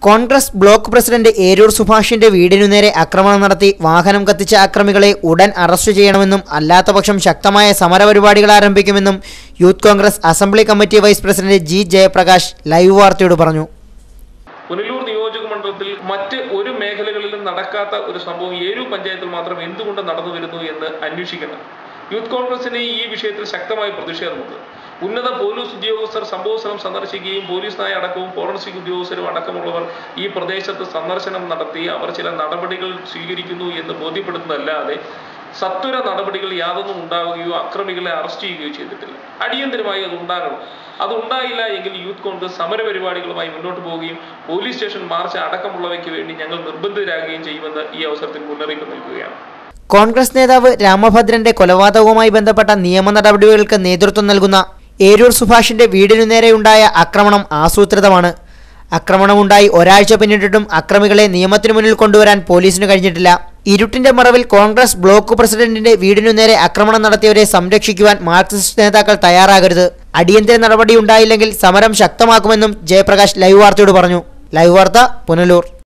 Congress block president Eroor സുഭാഷിന്റെ വീടിനു നേരെ ആക്രമണം നടത്തി വാഹനം കത്തിച്ച അക്രമികളെ ഉടൻ അറസ്റ്റ് ചെയ്യണമെന്നും അല്ലാത്തപക്ഷം ശക്തമായ സമരപരിപാടികൾ ആരംഭിക്കുമെന്നും youth Congress assembly committee vice president G Jayaprakash live വാർത്തയോട് പറഞ്ഞു പുനലൂർ നിയോജക മണ്ഡലത്തിൽ മറ്റ് ഒരു മേഖലകളിലും നടക്കാത്ത ഒരു സംഭവം ഏരു പഞ്ചായത്തിൽ മാത്രം എന്തുകൊണ്ട് നടന്നു വരുന്നു എന്ന് അന്വേഷിക്കണം യൂത്ത് കോൺഗ്രസിന് ഈ വിഷയത്തിൽ ശക്തമായ പ്രതിഷേധമുണ്ട് ഉന്നത പോലീസ് ഉദ്യോഗസ്ഥർ സംഭവസ്ഥലം സന്ദർശിക്കുകയും പോലീസ് നായ അടക്കവും ഫോറൻസിക് ഉദ്യോഗസ്ഥരും അടക്കമുള്ളവർ ഈ പ്രദേശത്ത് സന്ദർശനം നടത്തി അവർ ചില നടപടികൾ സ്വീകരിക്കുന്നു എന്ന് ബോധ്യപ്പെടുന്നതല്ലാതെ സത്വര നടപടികൾ യാതൊന്നും ഉണ്ടാവുകയോ അക്രമികളെ അറസ്റ്റ് ചെയ്യുകയോ ചെയ്തിട്ടില്ല അടിയന്തരമായി അത് ഉണ്ടാകണം അത് ഉണ്ടായില്ല എങ്കിൽ യൂത്ത് കോൺഗ്രസ് സമരപരിപാടികളുമായി മുന്നോട്ട് പോവുകയും പോലീസ് സ്റ്റേഷൻ മാർച്ച് അടക്കമുള്ളവയ്ക്ക് വേണ്ടി ഞങ്ങൾ നിർബന്ധിതരാകുകയും ചെയ്യുമെന്ന് ഈ അവസരത്തിൽ മുന്നറിയിപ്പ് നൽകുകയാണ് കോൺഗ്രസ് നേതാവ് രാമഭദ്രന്റെ കൊലപാതകവുമായി ബന്ധപ്പെട്ട നിയമ നടപടികൾക്ക് നേതൃത്വം നൽകുന്ന ഏരൂർ സുഭാഷിന്റെ വീടിനു നേരെയുണ്ടായ ആക്രമണം ആസൂത്രിതമാണ് ആക്രമണമുണ്ടായി ഒരാഴ്ച പിന്നിട്ടിട്ടും അക്രമികളെ നിയമത്തിനു മുന്നിൽ കൊണ്ടുവരാൻ പോലീസിന് കഴിഞ്ഞിട്ടില്ല ഇരുട്ടിന്റെ മറവിൽ കോൺഗ്രസ് ബ്ലോക്ക് പ്രസിഡന്റിന്റെ വീടിനു നേരെ ആക്രമണം നടത്തിയവരെ സംരക്ഷിക്കുവാൻ മാർക്സിസ്റ്റ് നേതാക്കൾ തയ്യാറാകരുത് അടിയന്തര നടപടി ഉണ്ടായില്ലെങ്കിൽ സമരം ശക്തമാക്കുമെന്നും ജയപ്രകാശ് ലൈവ് വാർത്തയോട് പറഞ്ഞു ലൈവ് വാർത്ത പുനലൂർ